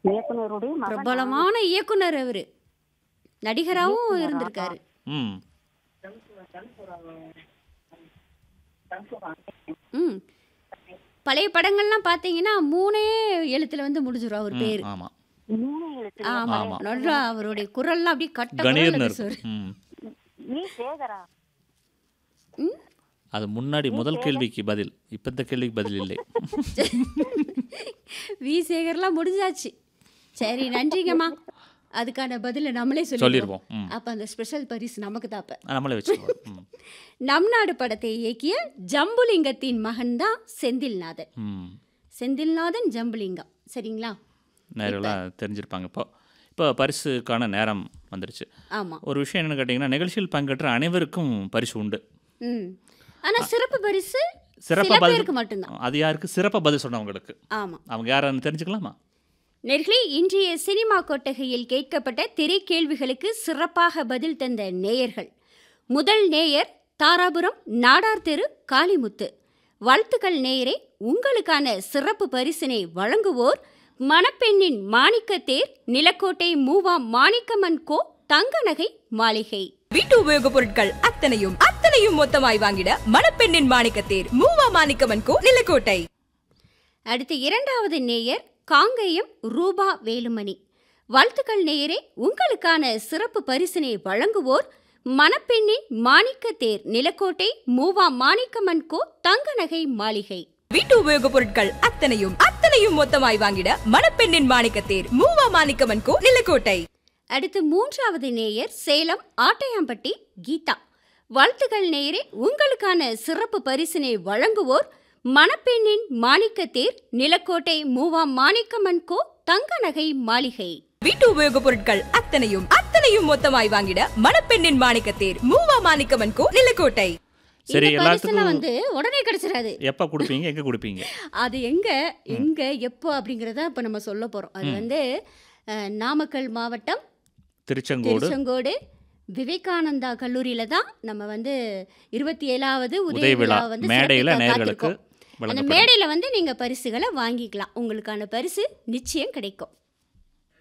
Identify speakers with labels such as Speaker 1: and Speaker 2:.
Speaker 1: இயக்குனருடைய மகன்
Speaker 2: பிரபலமான இயக்குனர் அவரு நடிகராகவும் இருந்திருக்காரு
Speaker 3: ம்
Speaker 2: ம் பழைய படங்கள்லாம் பார்த்தீங்கன்னா மூணே எழுத்துல வந்து முடிஞ்சிடும் அவர் பேர்
Speaker 3: ஆமாம்
Speaker 1: மூணு எழுத்து
Speaker 2: ஆமா
Speaker 3: ஆமா.
Speaker 2: நல்லா அவருடைய குரல்லாம் அப்படியே கட்ட குரல்ல
Speaker 3: கணீர்னு
Speaker 2: பேசுவாரு.
Speaker 3: இருக்கும் ம்
Speaker 1: நீ சேகரா
Speaker 2: ம்?
Speaker 3: அது முன்னாடி முதல் கேள்விக்கு பதில் இப்போ இந்த கேள்விக்கு பதில் இல்லை
Speaker 2: வி சேகர்லாம் முடிஞ்சாச்சு சரி நன்றிங்கம்மா அதுக்கான பதிலை நம்மளே சொல்லிடுவோம்
Speaker 3: சொல்லிடுவோம் ம்
Speaker 2: அப்ப அந்த ஸ்பெஷல் பரிசு நமக்கு தாப்ப
Speaker 3: நம்மளே வச்சுக்குவோம் ம்
Speaker 2: நம் நாடு படத்தை இயக்கிய ஜம்புலிங்கத்தின் மகன் தான் செந்தில்நாதன்
Speaker 3: ம்
Speaker 2: செந்தில்நாதன் ஜம்புலிங்கம் சரிங்களா
Speaker 3: நேரெல்லாம் தெரிஞ்சிருப்பாங்க இப்போ இப்போ பரிசுக்கான நேரம் வந்துருச்சு
Speaker 2: ஆமா
Speaker 3: ஒரு விஷயம் என்னன்னு கேட்டிங்கன்னா நிகழ்ச்சியில் பங்கேற்ற அனைவருக்கும் பரிசு உண்டு
Speaker 2: ம் ஆனா சிறப்பு பரிசு
Speaker 3: சிறப்பாக
Speaker 2: சில
Speaker 3: பதில்
Speaker 2: பேருக்கு மட்டும்தான்
Speaker 3: அது யாருக்கு சிறப்பாக பதில் சொன்னவங்களுக்கு
Speaker 2: ஆமா
Speaker 3: அவங்க யாருன்னு தெரிஞ்சுக்கலாமா
Speaker 2: நேர்களே இன்றைய சினிமா கொட்டகையில் கேட்கப்பட்ட திரை கேள்விகளுக்கு சிறப்பாக பதில் தந்த நேயர்கள் முதல் நேயர் தாராபுரம் நாடார் தெரு காளிமுத்து வாழ்த்துக்கள் நேயரே உங்களுக்கான சிறப்பு பரிசினை வழங்குவோர் மணப்பெண்ணின் மாணிக்கத்தேர் நிலக்கோட்டை மூவா மாணிக்கமன் கோ தங்க நகை மாளிகை
Speaker 4: வீட்டு உபயோகப் பொருட்கள் அத்தனையும் அத்தனையும் மொத்தமாய் வாங்கிட மணப்பெண்ணின் மாணிக்கத்தேர் மூவா மாணிக்கமன் கோ நிலக்கோட்டை
Speaker 2: அடுத்து இரண்டாவது நேயர் காங்கேயம் ரூபா வேலுமணி வாழ்த்துக்கள் நேயரே உங்களுக்கான சிறப்பு பரிசினை வழங்குவோர் மணப்பெண்ணின் மாணிக்க தேர் நிலக்கோட்டை மூவா மாணிக்கமன் கோ தங்க நகை மாளிகை
Speaker 4: வீட்டு உபயோகப் பொருட்கள் அத்தனையும் அத்தனையும் மொத்தமாய் வாங்கிட மணப்பெண்ணின் மாணிக்கத்தேர் மூவா மாணிக்கமன் கோ நிலக்கோட்டை
Speaker 2: அடுத்து மூன்றாவது நேயர் சேலம் ஆட்டையாம்பட்டி கீதா வாழ்த்துக்கள் நேயரே உங்களுக்கான சிறப்பு பரிசினை வழங்குவோர் மணப்பெண்ணின் மாணிக்க தேர் நிலக்கோட்டை மூவா மாணிக்கமன் கோ தங்க நகை மாளிகை
Speaker 4: வீட்டு உபயோகப் பொருட்கள் அத்தனையும் அத்தனையும் மொத்தமாய் வாங்கிட மணப்பெண்ணின் மாணிக்கத்தேர் மூவா மாணிக்கமன் கோ நிலக்கோட்டை
Speaker 3: சரி
Speaker 2: இந்த பரிசுலாம்
Speaker 3: எல்லாத்துக்கும்
Speaker 2: வந்து உடனே கிடைச்சிடாது
Speaker 3: எப்போ கொடுப்பீங்க எங்கே கொடுப்பீங்க
Speaker 2: அது எங்க எங்க எப்போ அப்படிங்கறத இப்ப நம்ம சொல்ல போறோம் அது வந்து அஹ், நாமக்கல் மாவட்டம்
Speaker 3: திருச்செங்கோடு
Speaker 2: திருச்செங்கோடு விவேகானந்தா கல்லூரியில தான் நம்ம வந்து இருபத்தி ஏழாவது
Speaker 3: உதய
Speaker 2: உதய
Speaker 3: விழா
Speaker 2: விழா வந்து
Speaker 3: மேடையில்
Speaker 2: சிறப்பிக்க
Speaker 3: நேர்களுக்கு
Speaker 2: காத்திருக்கோம். அந்த
Speaker 3: வழங்கப்படும்
Speaker 2: மேடையில வந்து நீங்க பரிசுகளை வாங்கிக்கலாம் உங்களுக்கான பரிசு நிச்சயம் கிடைக்கும்